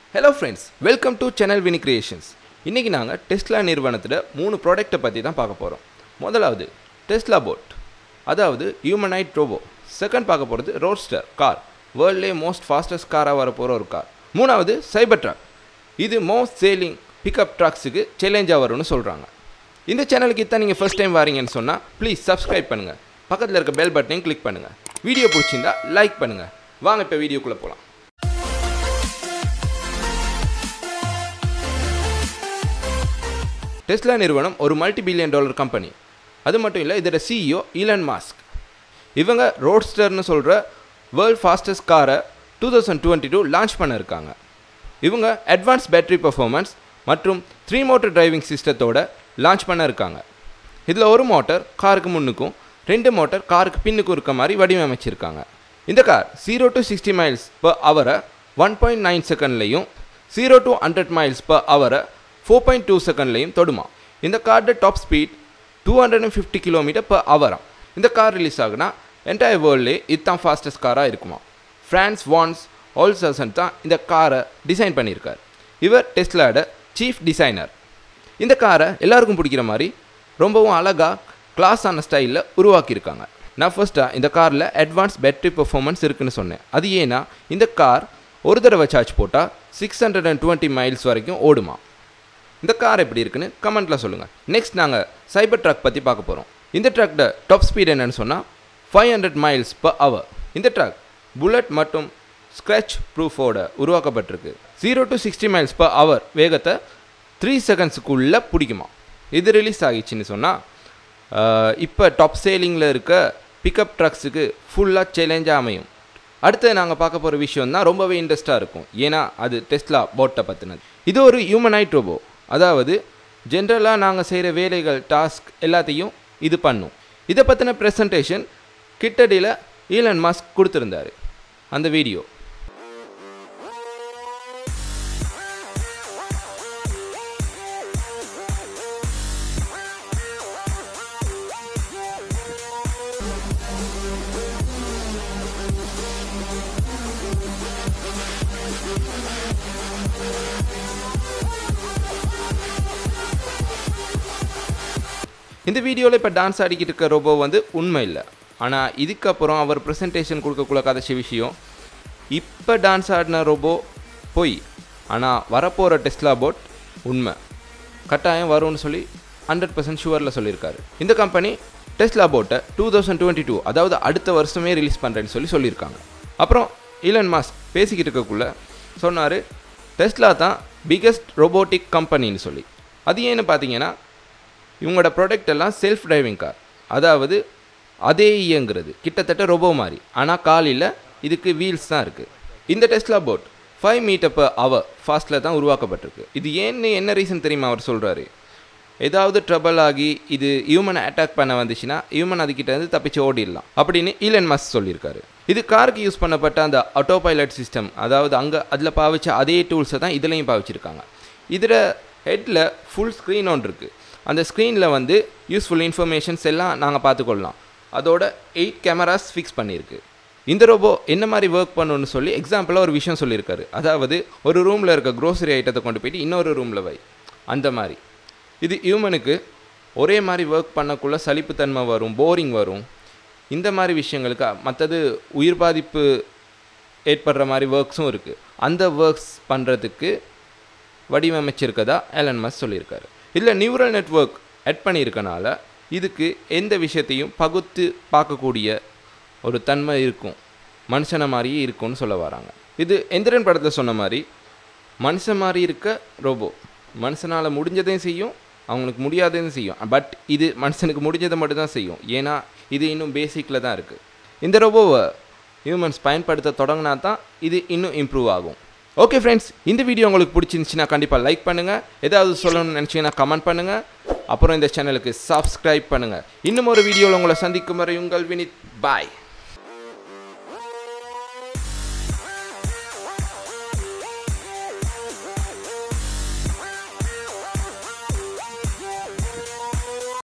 hello friends welcome to channel Vini creations இன்றைக்கி நாங்கள் Tesla நிறுவனத்தில் மூணு ப்ராடக்ட்டை பற்றி தான் பார்க்க போகிறோம் முதலாவது டெஸ்லா போட் அதாவது ஹியூமனைட் ரோபோ செகண்ட் பார்க்க போகிறது ரோட்ஸ்டர் கார் வேர்ல்ட்லே மோஸ்ட் ஃபாஸ்டஸ்ட் காராக வர போகிற ஒரு கார் மூணாவது சைபர் ட்ரக் இது மோஸ்ட் சேலிங் பிக்கப் ட்ரக்ஸுக்கு சேலஞ்சாக வரும்னு சொல்கிறாங்க இந்த சேனலுக்கு இதான் நீங்கள் ஃபர்ஸ்ட் டைம் வாரீங்கன்னு சொன்னால் ப்ளீஸ் சப்ஸ்கிரைப் பண்ணுங்கள் பக்கத்தில் இருக்க பெல் பட்டனையும் கிளிக் பண்ணுங்கள் வீடியோ பிடிச்சிருந்தா லைக் பண்ணுங்கள் வாங்க இப்போ வீடியோக்குள்ளே போகலாம் டெஸ்லா நிறுவனம் ஒரு மல்டி பில்லியன் டாலர் கம்பெனி அது மட்டும் இல்லை இதோட சிஇஓ ஈலன் மாஸ்க் இவங்க ரோட்ஸ்டர்னு சொல்கிற வேர்ல்ட் ஃபாஸ்டஸ்ட் காரை two thousand twenty two launch பண்ண இருக்காங்க இவங்க அட்வான்ஸ் பேட்டரி பர்ஃபார்மன்ஸ் மற்றும் த்ரீ மோட்டர் டிரைவிங் சிஸ்டத்தோட லான்ச் பண்ண இருக்காங்க இதில் ஒரு மோட்டர் காருக்கு முன்னுக்கும் ரெண்டு மோட்டர் காருக்கு பின்னுக்கும் இருக்க மாதிரி வடிவமைச்சிருக்காங்க இந்த car zero to sixty miles per ஹவரை ஒன் பாயிண்ட் நைன் செகண்ட்லையும் zero to hundred miles per ஹவரை ஃபோர் பாயிண்ட் டூ செகண்ட்லையும் தொடுமா இந்த காரோட top speed two hundred and fifty kilometre per ஹவராம் இந்த கார் ரிலீஸ் ஆகுனா என்டையர் வேர்ல்ட்லே இதுதான் ஃபாஸ்டஸ்ட் காராக இருக்குமா ஃப்ரான்ஸ் வான்ஸ் ஆல்சர்சன் தான் இந்த காரை டிசைன் பண்ணியிருக்கார் இவர் டெஸ்லாட சீஃப் டிசைனர் இந்த காரை எல்லாருக்கும் பிடிக்கிற மாதிரி ரொம்பவும் அழகாக கிளாஸான ஸ்டைலில் உருவாக்கியிருக்காங்க நான் ஃபர்ஸ்ட்டாக இந்த காரில் அட்வான்ஸ் பேட்டரி பெர்ஃபார்மன்ஸ் இருக்குன்னு சொன்னேன் அது ஏன்னா இந்த கார் ஒரு தடவை சார்ஜ் போட்டால் six hundred and twenty miles வரைக்கும் ஓடுமா இந்த கார் எப்படி இருக்குன்னு கமெண்ட்டில் சொல்லுங்கள் நெக்ஸ்ட் நாங்கள் சைபர் ட்ரக் பற்றி பார்க்க போகிறோம் இந்த ட்ரக்கோட டாப் ஸ்பீட் என்னன்னு சொன்னால் five hundred miles per hour இந்த ட்ரக் புல்லட் மற்றும் ஸ்க்ராட்ச் ப்ரூஃபோட உருவாக்கப்பட்டிருக்கு zero to sixty miles per hour வேகத்தை த்ரீ செகண்ட்ஸுக்குள்ளே பிடிக்குமா இது ரிலீஸ் ஆகிடுச்சின்னு சொன்னால் இப்போ டாப் சேலிங்கில் இருக்க பிக்கப் ட்ரக்ஸுக்கு ஃபுல்லாக சேலஞ்சாக அமையும் அடுத்து நாங்கள் பார்க்க போகிற விஷயம் தான் ரொம்பவே இன்ட்ரெஸ்ட்டாக இருக்கும் ஏன்னா அது டெஸ்லா போட்டை பற்றினது இது ஒரு ஹியூமனைட் ரோபோ அதாவது ஜென்ரலாக நாங்கள் செய்கிற வேலைகள் டாஸ்க் எல்லாத்தையும் இது பண்ணும் இதை பற்றின ப்ரெசன்டேஷன் கிட்டடியில் ஈலன் மாஸ்க் கொடுத்துருந்தாரு அந்த வீடியோ இந்த வீடியோவில் இப்போ டான்ஸ் ஆடிக்கிட்டு இருக்க ரோபோ வந்து உண்மை இல்லை ஆனால் இதுக்கப்புறம் அவர் ப்ரெசன்டேஷன் கொடுக்கக்குள்ள கதைச்ச விஷயம் இப்போ டான்ஸ் ஆடின ரோபோ பொய் ஆனால் வரப்போகிற டெஸ்லா போட் உண்மை கட்டாயம் வரும்னு சொல்லி ஹண்ட்ரட் பர்சன்ட் ஷுவரில் சொல்லியிருக்காரு இந்த கம்பெனி டெஸ்லா போட்டை டூ தௌசண்ட் டுவெண்ட்டி டூ அதாவது அடுத்த வருஷமே ரிலீஸ் பண்ணுறேன்னு சொல்லி சொல்லியிருக்காங்க அப்புறம் ஈலன் மாஸ்க் பேசிக்கிட்டு இருக்கக்குள்ள சொன்னார் டெஸ்லா தான் பிக்கஸ்ட் ரோபோட்டிக் கம்பெனின்னு சொல்லி அது ஏன்னு பார்த்தீங்கன்னா இவங்களோட ப்ராடக்ட் எல்லாம் செல்ஃப் டிரைவிங் கார் அதாவது அதே இயங்குறது கிட்டத்தட்ட ரோபோ மாதிரி ஆனால் காலில் இதுக்கு வீல்ஸ் தான் இருக்குது இந்த Tesla boat five metre per hour ஃபாஸ்ட்டில் தான் உருவாக்கப்பட்டிருக்கு இது ஏன்னு என்ன ரீசன் தெரியுமா அவர் சொல்கிறாரு ஏதாவது ட்ரபிள் ஆகி இது ஹியூமனை அட்டாக் பண்ண வந்துச்சுன்னா ஹியூமன் அதுக்கிட்ட இருந்து தப்பிச்சு ஓடிடலாம் அப்படின்னு ஈலன் மஸ் சொல்லியிருக்காரு இது காருக்கு யூஸ் பண்ணப்பட்ட அந்த ஆட்டோ பைலட் சிஸ்டம் அதாவது அங்கே அதில் பாவிச்ச அதே டூல்ஸை தான் இதுலேயும் பாவிச்சிருக்காங்க இதில் ஹெட்டில் ஃபுல் ஸ்க்ரீன் ஒன்று இருக்குது அந்த ஸ்க்ரீனில் வந்து யூஸ்ஃபுல் இன்ஃபர்மேஷன்ஸ் எல்லாம் நாங்கள் பார்த்துக்கொள்ளலாம் அதோட எயிட் கேமராஸ் ஃபிக்ஸ் பண்ணியிருக்கு இந்த ரோபோ என்ன மாதிரி ஒர்க் பண்ணணும்னு சொல்லி எக்ஸாம்பிளாக ஒரு விஷயம் சொல்லியிருக்காரு அதாவது ஒரு ரூமில் இருக்க க்ரோசரி ஐட்டத்தை கொண்டு போயிட்டு இன்னொரு ரூமில் வை அந்த மாதிரி இது ஹியூமனுக்கு ஒரே மாதிரி ஒர்க் பண்ணக்குள்ள சலிப்புத்தன்மை வரும் போரிங் வரும் இந்த மாதிரி விஷயங்களுக்கு மற்றது உயிர் பாதிப்பு ஏற்படுற மாதிரி ஒர்க்ஸும் இருக்குது அந்த ஒர்க்ஸ் பண்ணுறதுக்கு வடிவமைச்சிருக்கதா எலன் மஸ் சொல்லியிருக்காரு இல்லை நியூரல் நெட்ஒர்க் ஆட் பண்ணியிருக்கனால இதுக்கு எந்த விஷயத்தையும் பகுத்து பார்க்கக்கூடிய ஒரு தன்மை இருக்கும் மனுஷனை மாதிரியே இருக்கும்னு சொல்ல வராங்க இது எந்திரன் படத்தில் சொன்ன மாதிரி மனுஷன் மாதிரி இருக்க ரோபோ மனுஷனால் முடிஞ்சதையும் செய்யும் அவங்களுக்கு முடியாததையும் செய்யும் பட் இது மனுஷனுக்கு முடிஞ்சதை மட்டும் தான் செய்யும் ஏன்னா இது இன்னும் பேசிக்கில் தான் இருக்குது இந்த ரோபோவை ஹியூமன்ஸ் பயன்படுத்த தொடங்கினா தான் இது இன்னும் இம்ப்ரூவ் ஆகும் ஓகே ஃப்ரெண்ட்ஸ் இந்த வீடியோ உங்களுக்கு பிடிச்சிருந்துச்சின்னா கண்டிப்பாக லைக் பண்ணுங்கள் ஏதாவது சொல்லணும்னு நினச்சிங்கன்னா கமெண்ட் பண்ணுங்கள் அப்புறம் இந்த சேனலுக்கு சப்ஸ்கிரைப் பண்ணுங்கள் இன்னும் ஒரு வீடியோவில் உங்களை சந்திக்கும் வரை உங்கள் வினித் பாய்